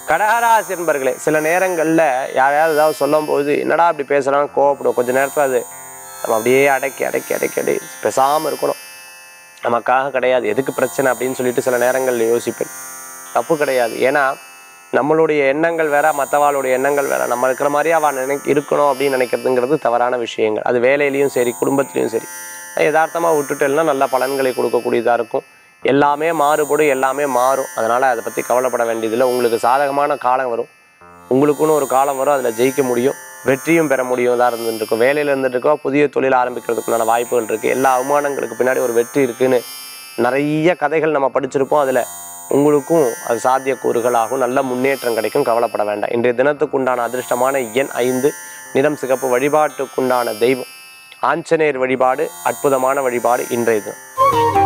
கடகராசி என்பர்களே சில நேரங்களில் யாரையாவது ஏதாவது சொல்லும்போது என்னடா இப்படி பேசுகிறான்னு கோவப்படும் கொஞ்ச நேரத்தில் அது நம்ம அப்படியே அடக்கி அடக்கி அடக்கி அடக்கி பேசாமல் இருக்கணும் நமக்காக கிடையாது எதுக்கு பிரச்சனை அப்படின்னு சொல்லிட்டு சில நேரங்களில் யோசிப்பேன் தப்பு கிடையாது ஏன்னா நம்மளுடைய எண்ணங்கள் வேற மற்றவாளுடைய எண்ணங்கள் வேற நம்ம இருக்கிற மாதிரி அவள் நினை இருக்கணும் அப்படின்னு நினைக்கிறதுங்கிறது தவறான விஷயங்கள் அது வேலையிலையும் சரி குடும்பத்திலையும் சரி யதார்த்தமாக விட்டுட்டேன்னா நல்ல பலன்களை கொடுக்கக்கூடியதாக இருக்கும் எல்லாமே மாறுபடும் எல்லாமே மாறும் அதனால் அதை பற்றி கவலைப்பட வேண்டியதில்லை உங்களுக்கு சாதகமான காலம் வரும் உங்களுக்குன்னு ஒரு காலம் வரும் அதில் ஜெயிக்க முடியும் வெற்றியும் பெற முடியும் தான் இருந்துட்டு இருக்கும் வேலையில் இருந்துட்டு இருக்கோ புதிய தொழில் ஆரம்பிக்கிறதுக்குண்டான வாய்ப்புகள் இருக்குது எல்லா அவமானங்களுக்கு பின்னாடி ஒரு வெற்றி இருக்குன்னு நிறைய கதைகள் நம்ம படிச்சிருப்போம் அதில் உங்களுக்கும் அது சாத்தியக்கூறுகளாகும் நல்ல முன்னேற்றம் கிடைக்கும் கவலைப்பட வேண்டாம் இன்றைய தினத்துக்கு உண்டான அதிர்ஷ்டமான எண் ஐந்து நிறம் சிகப்பு வழிபாட்டுக்குண்டான தெய்வம் ஆஞ்சநேயர் வழிபாடு அற்புதமான வழிபாடு இன்றைய தினம்